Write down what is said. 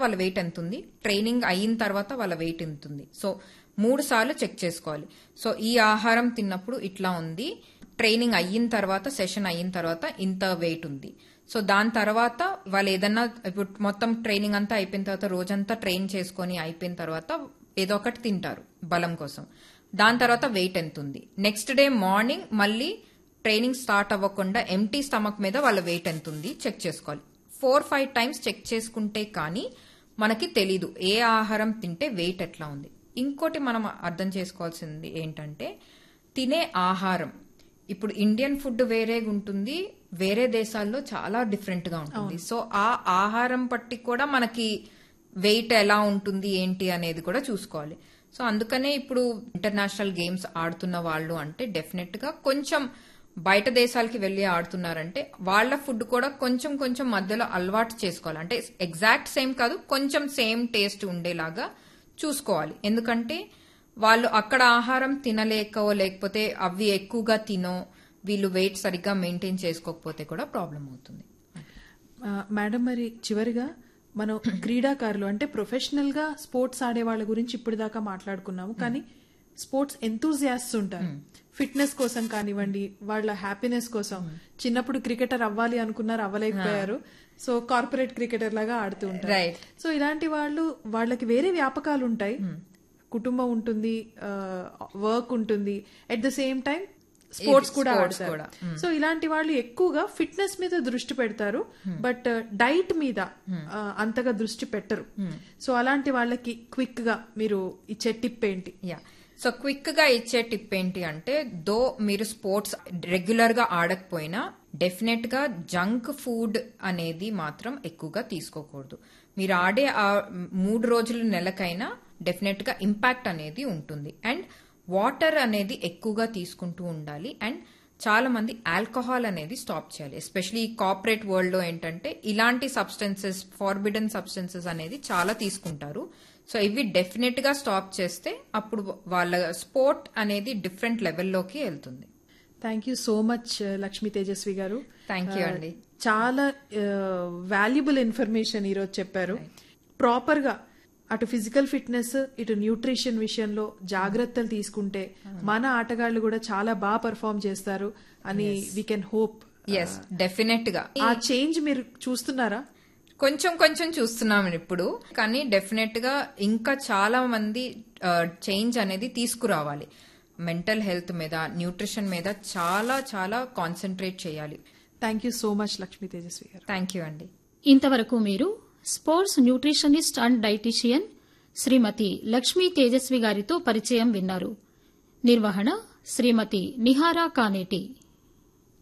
వాళ్ళ వెయిట్ ఎంత ఉంది ట్రైనింగ్ అయిన తర్వాత వాళ్ళ వెయిట్ ఎంత ఉంది సో మూడు సార్లు చెక్ చేసుకోవాలి సో ఈ ఆహారం తిన్నప్పుడు ఇట్లా ఉంది ట్రైనింగ్ అయిన తర్వాత సెషన్ అయిన తర్వాత ఇంత వెయిట్ ఉంది సో దాని తర్వాత వాళ్ళు ఏదన్నా ఇప్పుడు మొత్తం ట్రైనింగ్ అంతా అయిపోయిన తర్వాత రోజంతా ట్రైన్ చేసుకొని అయిపోయిన తర్వాత ఏదో ఒకటి తింటారు బలం కోసం దాని తర్వాత వెయిట్ ఎంత ఉంది నెక్స్ట్ డే మార్నింగ్ మళ్ళీ ట్రైనింగ్ స్టార్ట్ అవ్వకుండా ఎంటీ స్టమక్ మీద వాళ్ళ వెయిట్ ఎంత ఉంది చెక్ చేసుకోవాలి ఫోర్ ఫైవ్ టైమ్స్ చెక్ చేసుకుంటే కానీ మనకి తెలీదు ఏ ఆహారం తింటే వెయిట్ ఎట్లా ఉంది ఇంకోటి మనం అర్థం చేసుకోవాల్సింది ఏంటంటే తినే ఆహారం ఇప్పుడు ఇండియన్ ఫుడ్ వేరేగా ఉంటుంది వేరే దేశాల్లో చాలా డిఫరెంట్ గా ఉంటుంది సో ఆ ఆహారం బట్టి కూడా మనకి వెయిట్ ఎలా ఉంటుంది ఏంటి అనేది కూడా చూసుకోవాలి సో అందుకనే ఇప్పుడు ఇంటర్నేషనల్ గేమ్స్ ఆడుతున్న వాళ్ళు అంటే డెఫినెట్ గా కొంచెం బయట దేశాలకి వెళ్ళి ఆడుతున్నారంటే వాళ్ళ ఫుడ్ కూడా కొంచెం కొంచెం మధ్యలో అలవాటు చేసుకోవాలి అంటే ఎగ్జాక్ట్ సేమ్ కాదు కొంచెం సేమ్ టేస్ట్ ఉండేలాగా చూసుకోవాలి ఎందుకంటే వాళ్ళు అక్కడ ఆహారం తినలేకో లేకపోతే అవి ఎక్కువగా తినో వీళ్ళు వెయిట్ సరిగ్గా మెయింటైన్ చేసుకోకపోతే కూడా ప్రాబ్లం అవుతుంది ఆ, మేడం మరి చివరిగా మనం క్రీడాకారులు అంటే ప్రొఫెషనల్ గా స్పోర్ట్స్ ఆడే వాళ్ళ గురించి ఇప్పుడు దాకా మాట్లాడుకున్నాము కానీ స్పోర్ట్స్ ఎంతూజియాస్ట్ ఉంటారు ఫిట్నెస్ కోసం కానివ్వండి వాళ్ళ హ్యాపీనెస్ కోసం చిన్నప్పుడు క్రికెటర్ అవ్వాలి అనుకున్నారు అవ్వలేకపోయారు సో కార్పొరేట్ క్రికెటర్ లాగా ఆడుతూ ఉంటారు Right. సో ఇలాంటి వాళ్ళు వాళ్ళకి వేరే వ్యాపకాలు ఉంటాయి కుటుంబం ఉంటుంది వర్క్ ఉంటుంది at the same time sports కూడా sports ఆడతారు కూడా. సో ఇలాంటి వాళ్ళు ఎక్కువగా ఫిట్నెస్ మీద దృష్టి పెడతారు బట్ డైట్ మీద ఆ, అంతగా దృష్టి పెట్టరు సో అలాంటి వాళ్ళకి క్విక్ గా మీరు ఇచ్చే టిప్ ఏంటి యా సో క్విక్ గా ఇచ్చే టిప్ ఏంటి అంటే దో మీరు స్పోర్ట్స్ రెగ్యులర్ గా ఆడకపోయినా డెఫినెట్ గా జంక్ ఫుడ్ అనేది మాత్రం ఎక్కువగా తీసుకోకూడదు మీరు ఆడే ఆ మూడు రోజుల నెలకైనా డెఫినెట్ గా ఇంపాక్ట్ అనేది ఉంటుంది అండ్ వాటర్ అనేది ఎక్కువగా తీసుకుంటూ ఉండాలి అండ్ చాలా మంది ఆల్కహాల్ అనేది స్టాప్ చేయాలి ఎస్పెషలీ ఈ కార్పొరేట్ వరల్డ్ లో ఏంటంటే ఇలాంటి సబ్స్టెన్సెస్ ఫార్బిడన్ సబ్స్టెన్సెస్ అనేది చాలా తీసుకుంటారు సో ఇవి డెఫినెట్ గా స్టాప్ చేస్తే అప్పుడు వాళ్ళ స్పోర్ట్ అనేది డిఫరెంట్ లెవెల్లోకి వెళ్తుంది thank you so much Lakshmi Tejaswi గారు Thank you అండి. చాలా వాల్యుబుల్ ఇన్ఫర్మేషన్ ఈరోజు చెప్పారు ప్రాపర్ గా అటు ఫిజికల్ ఫిట్నెస్ ఇటు న్యూట్రిషన్ విషయంలో జాగ్రత్తలు తీసుకుంటే మన ఆటగాళ్లు కూడా చాలా బాగా పర్ఫామ్ చేస్తారు అని we can hope yes definite గా ఆ చేంజ్ మీరు చూస్తున్నారా కొంచెం కొంచెం చూస్తున్నాం ఇప్పుడు కానీ డెఫినెట్ గా ఇంకా చాలా మంది చేంజ్ అనేది తీసుకురావాలి మెంటల్ హెల్త్ మీద న్యూట్రిషన్ మీద చాలా చాలా కాన్సన్ట్రేట్ చేయాలి thank you so much Lakshmi Tejaswi గారు థ్యాంక్ యూ అండి ఇంతవరకు మీరు sports nutritionist and dietician Srimathi Lakshmi తేజస్వి గారితో పరిచయం విన్నారు నిర్వహణ శ్రీమతి నిహారా కానేటి